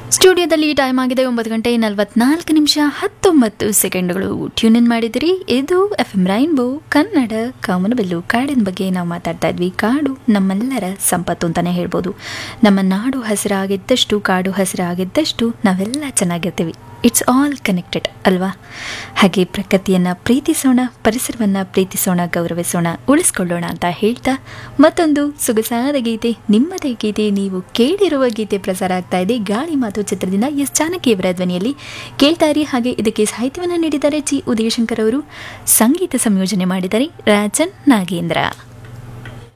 ಸ್ಟುಡಿಯೋದಲ್ಲಿ ಟೈಮ್ ಆಗಿದೆ ಒಂಬತ್ತು ಗಂಟೆ ನಲವತ್ನಾಲ್ಕು ನಿಮಿಷ ಹತ್ತೊಂಬತ್ತು ಸೆಕೆಂಡ್ಗಳು ಟ್ಯೂನ್ ಇನ್ ಮಾಡಿದಿರಿ ಇದು ಎಫ್ ಎಂ ರೈನ್ಬೋ ಕನ್ನಡ ಕಾಮನಬೆಲ್ಲು ಕಾಡಿನ ಬಗ್ಗೆ ನಾವು ಮಾತಾಡ್ತಾ ಇದ್ವಿ ಕಾಡು ನಮ್ಮೆಲ್ಲರ ಸಂಪತ್ತು ಅಂತಲೇ ಹೇಳ್ಬೋದು ನಮ್ಮ ನಾಡು ಹಸಿರಾಗಿದ್ದಷ್ಟು ಕಾಡು ಹಸಿರಾಗಿದ್ದಷ್ಟು ನಾವೆಲ್ಲ ಚೆನ್ನಾಗಿರ್ತೀವಿ ಇಟ್ಸ್ ಆಲ್ ಕನೆಕ್ಟೆಡ್ ಅಲ್ವಾ ಹಾಗೆ ಪ್ರಕೃತಿಯನ್ನು ಪ್ರೀತಿಸೋಣ ಪರಿಸರವನ್ನು ಪ್ರೀತಿಸೋಣ ಗೌರವಿಸೋಣ ಉಳಿಸ್ಕೊಳ್ಳೋಣ ಅಂತ ಹೇಳ್ತಾ ಮತ್ತೊಂದು ಸೊಗಸಾದ ಗೀತೆ ನಿಮ್ಮದೇ ಗೀತೆ ನೀವು ಕೇಳಿರುವ ಗೀತೆ ಪ್ರಸಾರ ಆಗ್ತಾ ಇದೆ ಗಾಳಿ ಮಾತು ಚಿತ್ರದಿಂದ ಎಸ್ ಜಾನಕಿಯವರ ಧ್ವನಿಯಲ್ಲಿ ಕೇಳ್ತಾ ಇರಿ ಹಾಗೆ ಇದಕ್ಕೆ ಸಾಹಿತ್ಯವನ್ನು ನೀಡಿದ್ದಾರೆ ಜಿ ಉದಯಶಂಕರ್ ಅವರು ಸಂಗೀತ ಸಂಯೋಜನೆ ಮಾಡಿದ್ದಾರೆ ರಾಜನ್ ನಾಗೇಂದ್ರ